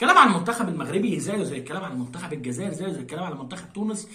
الكلام عن المنتخب المغربي زيه زي الكلام عن المنتخب الجزائر زيه زي الكلام عن منتخب تونس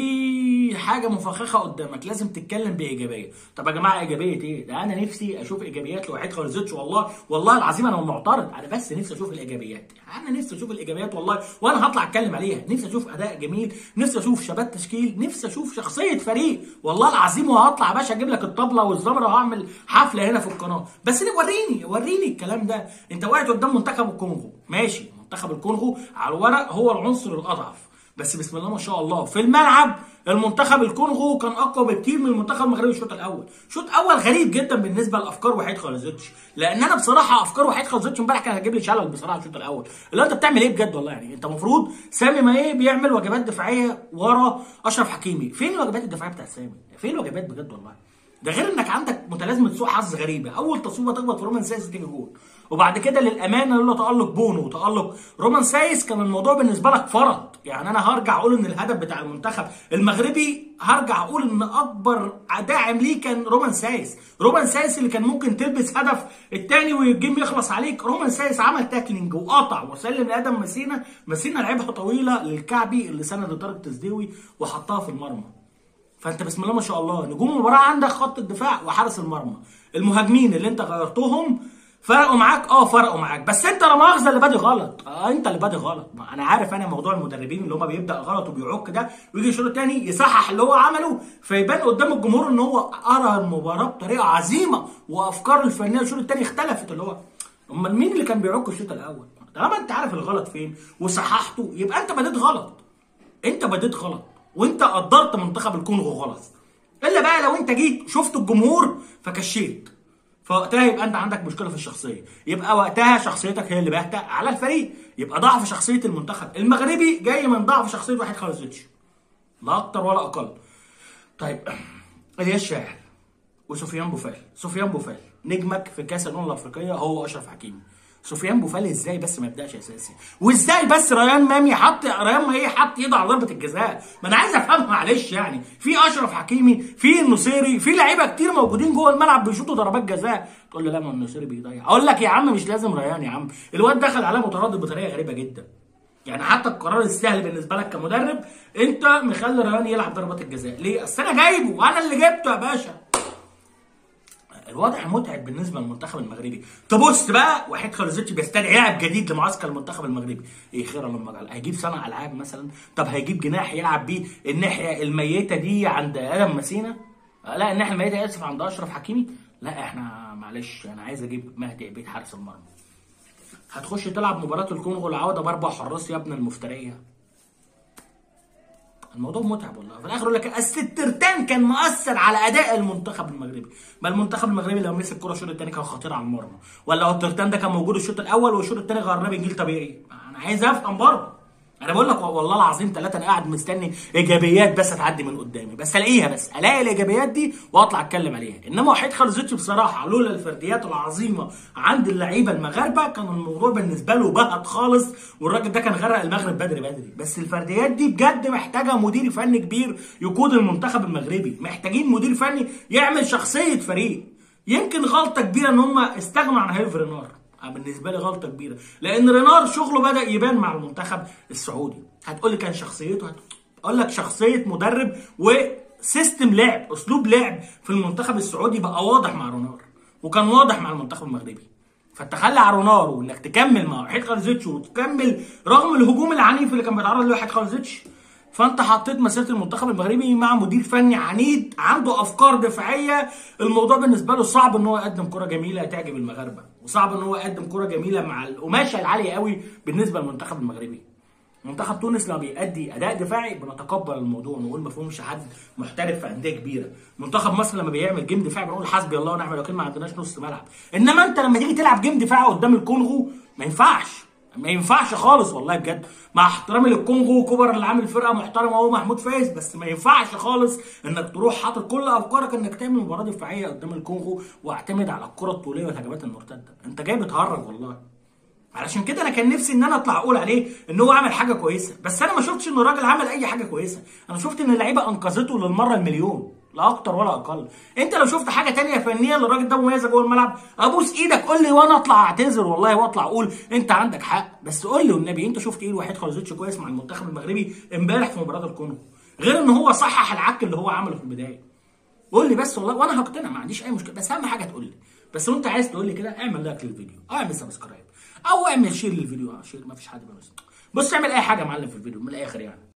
في حاجه مفخخه قدامك لازم تتكلم بايجابيه طب يا جماعه ايجابيه ايه ده انا نفسي اشوف ايجابيات لوحيد خالص والله والله العظيم انا معترض انا بس نفسي اشوف الايجابيات انا نفسي اشوف الايجابيات والله وانا هطلع اتكلم عليها نفسي اشوف اداء جميل نفسي اشوف شباب تشكيل نفسي اشوف شخصيه فريق والله العظيم وهطلع يا باشا اجيب لك الطبله والزمره وهعمل حفله هنا في القناه بس وريني وريني الكلام ده انت واقع قدام منتخب الكونغو ماشي منتخب الكونغو على الورق هو العنصر الاضعف بس بسم الله ما شاء الله في الملعب المنتخب الكونغو كان اقوى بكتير من المنتخب المغربي الشوط الاول شوط اول غريب جدا بالنسبه لافكار وحيد خالزيتش لان انا بصراحه افكار وحيد خالزيتش امبارح كان هتجيب لي شلل بصراحه الشوط الاول اللي انت بتعمل ايه بجد والله يعني انت المفروض سامي ما ايه بيعمل وجبات دفاعيه ورا اشرف حكيمي فين الوجبات الدفاعيه بتاعت سامي فين الوجبات بجد والله ده غير انك عندك متلازمه سوء حظ غريبه اول تصويبه تخبط في رومان سايس تيجي جول وبعد كده للامانه لولا تالق بونو وتالق رومان سايس كان الموضوع بالنسبه لك فرض يعني انا هرجع اقول ان الهدف بتاع المنتخب المغربي هرجع اقول ان اكبر داعم ليه كان رومان سايس رومان سايس اللي كان ممكن تلبس هدف الثاني والجيم يخلص عليك رومان سايس عمل تاكلينج وقطع وسلم لادم مسينا مسينا لعبها طويله للكعبي اللي سند طارق تسديوي وحطها في المرمى فانت بسم الله ما شاء الله نجوم المباراه عندك خط الدفاع وحارس المرمى المهاجمين اللي انت غيرتهم فرقوا معاك اه فرقوا معاك بس انت لا مؤاخذه اللي بادئ غلط اه انت اللي بادئ غلط ما انا عارف انا موضوع المدربين اللي هم بيبدا غلط وبيعك ده ويجي الشوط الثاني يصحح اللي هو عمله فيبان قدام الجمهور ان هو قرا المباراه بطريقه عظيمه وافكار الفنيه الشوط الثاني اختلفت اللي هو امال مين اللي كان بيعك الشوط الاول طالما انت عارف الغلط فين وصححته يبقى انت بديت غلط انت بديت غلط وانت قدرت منتخب الكونغو غلط الا بقى لو انت جيت شفت الجمهور فكشيت فوقتها يبقى انت عندك مشكله في الشخصيه يبقى وقتها شخصيتك هي اللي باهته على الفريق يبقى ضعف شخصيه المنتخب المغربي جاي من ضعف شخصيه واحد خالص لا اكتر ولا اقل طيب الياس شاعر وسفيان بوفال سفيان بوفال نجمك في كاس الامم الافريقيه هو اشرف حكيمي سفيان بوفال ازاي بس ما يبداش اساسي وازاي بس ريان مامي حط ريان مامي حط ايده على ضربه الجزاء ما انا عايز افهمها معلش يعني في اشرف حكيمي في النصيري في لعيبه كتير موجودين جوه الملعب بيشوطوا ضربات جزاء تقول لي لا ما النصيري بيضيع اقول لك يا عم مش لازم ريان يا عم الواد دخل عليه متردد بطريقه غريبه جدا يعني حتى القرار السهل بالنسبه لك كمدرب انت مخلي ريان يلعب ضربات الجزاء ليه اصل انا جايبه وانا اللي جبته يا باشا الوضع متعب بالنسبه للمنتخب المغربي تبص بقى وحيد خالزيتش بيستدعي لاعب جديد لمعسكر المنتخب المغربي ايه خير لما قال هيجيب صانع العاب مثلا طب هيجيب جناح يلعب بيه الناحيه الميته دي عند ادم مسينا لا الناحيه الميته اسف عند اشرف حكيمي لا احنا معلش انا عايز اجيب مهدي عبيد حارس المرمى هتخش تلعب مباراه الكونغو العوده باربع حراس يا ابن المفتريه الموضوع متعب والله في الاخر يقول لك اصل الترتان كان مؤثر على اداء المنتخب المغربي ما المنتخب المغربي لو مسك الكره الشوط الثاني كان خطير على المرمى ولا هو الترتان ده كان موجود الشوط الاول والشوط الثاني غيرناه بنجيل طبيعي انا عايز افهم برضه انا بقول لك والله العظيم ثلاثه انا قاعد مستني ايجابيات بس تعدي من قدامي بس الاقيها بس الاقي الايجابيات دي واطلع اتكلم عليها انما وحيد خالزيتش بصراحه لولا الفرديات العظيمه عند اللعيبه المغاربه كان الموضوع بالنسبه له بهت خالص والراجل ده كان غرق المغرب بدري بدري بس الفرديات دي بجد محتاجه مدير فني كبير يقود المنتخب المغربي محتاجين مدير فني يعمل شخصيه فريق يمكن غلطه كبيره ان هم استغنوا عن هيرفي رينار بالنسبه لي غلطه كبيره لان رينار شغله بدا يبان مع المنتخب السعودي هتقول لي كان شخصيته هت... اقول لك شخصيه مدرب وسيستم لعب اسلوب لعب في المنتخب السعودي بقى واضح مع رونار وكان واضح مع المنتخب المغربي فالتخلي عن رونار وانك تكمل مع وحيد خالزيتش وتكمل رغم الهجوم العنيف اللي كان بيتعرض له وحيد خالزيتش فانت حطيت مسيره المنتخب المغربي مع مدير فني عنيد عنده افكار دفاعيه الموضوع بالنسبه له صعب ان هو يقدم كره جميله تعجب المغاربه وصعب ان هو يقدم كره جميله مع القماشه العاليه قوي بالنسبه للمنتخب المغربي منتخب تونس لما بيأدي اداء دفاعي بنتقبل الموضوع ونقول ما فيهمش حد محترف في انديه كبيره منتخب مصر لما بيعمل جيم دفاعي بنقول حسبي الله ونعم الوكيل ما عندناش نص ملعب انما انت لما تيجي تلعب جيم دفاعي قدام الكونغو ما ينفعش ما ينفعش خالص والله بجد مع احترامي للكونغو كوبر اللي عامل فرقه محترمه هو محمود فايز بس ما ينفعش خالص انك تروح حاطط كل افكارك انك تعمل مباراه دفاعيه قدام الكونغو واعتمد على الكره الطوليه والهجمات المرتده انت جاي بتهرج والله علشان كده انا كان نفسي ان انا اطلع اقول عليه ان هو عمل حاجه كويسه بس انا ما شفتش ان الراجل عمل اي حاجه كويسه انا شفت ان اللعيبه انقذته للمره المليون لا اكتر ولا اقل انت لو شفت حاجه تانية فنيه للراجل ده مميزه جوه الملعب ابوس ايدك قول لي وانا اطلع اعتذر والله واطلع اقول انت عندك حق بس قول لي والنبي انت شفت ايه الوحيد خالص كويس مع المنتخب المغربي امبارح في مباراه الكونغو غير ان هو صحح العك اللي هو عمله في البدايه قول لي بس والله وانا هقتنع ما عنديش اي مشكله بس اهم حاجه تقول لي بس وانت عايز تقول لي كده اعمل لايك للفيديو او اعمل سبسكرايب او اعمل شير للفيديو اه شير ما فيش حد بس بص اعمل اي حاجه يا معلم في الفيديو من الاخر يعني